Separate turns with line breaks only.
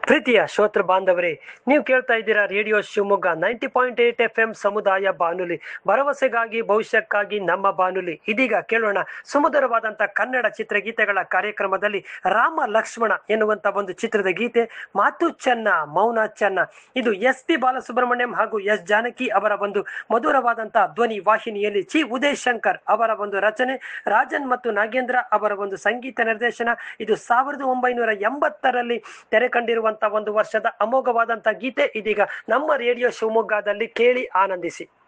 ಪ್ರೀತಿಯ ಶ್ರೋತೃ ಬಾಂಧವರೇ ನೀವು ಕೇಳ್ತಾ ಇದ್ದೀರಾ radio Shivamogga ninety point eight F M ಸಮುದಾಯ ಬಾನುಲಿ ಭರವಸೆಗಾಗಿ ಭವಿಷ್ಯಕ್ಕಾಗಿ ನಮ್ಮ ಬಾನುಲಿ ಇದೀಗ ಕೇಳೋಣ ಸುಮಧುರವಾದಂಥ ಕನ್ನಡ ಚಿತ್ರಗೀತೆಗಳ ಕಾರ್ಯಕ್ರಮದಲ್ಲಿ ರಾಮ ಲಕ್ಷ್ಮಣ ಎನ್ನುವಂತ ಒಂದು ಚಿತ್ರದ ಗೀತೆ ಮಾತು ಚೆನ್ನ ಮೌನ ಚೆನ್ನ ಇದು ಎಸ್ ಪಿ ಬಾಲಸುಬ್ರಹ್ಮಣ್ಯಂ ಹಾಗೂ ಎಸ್ ಜಾನಕಿ ಅವರ ಒಂದು ಮಧುರವಾದಂತಹ ಧ್ವನಿ ವಾಹಿನಿಯಲ್ಲಿ ಚಿ ಉದಯ್ ಶಂಕರ್ ಅವರ ಒಂದು ರಚನೆ ರಾಜನ್ ಮತ್ತು ನಾಗೇಂದ್ರ ಅವರ ಒಂದು ಸಂಗೀತ ನಿರ್ದೇಶನ ಇದು ಸಾವಿರದ ಒಂಬೈನೂರ ಎಂಬತ್ತರಲ್ಲಿ ತೆರೆ ಕಂಡಿರುವಂತಹ ಒಂದು ವರ್ಷದ ಅಮೋಘವಾದಂತಹ ಗೀತೆ ಇದೀಗ ನಮ್ಮ ರೇಡಿಯೋ ಶಿವಮೊಗ್ಗದಲ್ಲಿ ಕೇಳಿ ಆನಂದಿಸಿ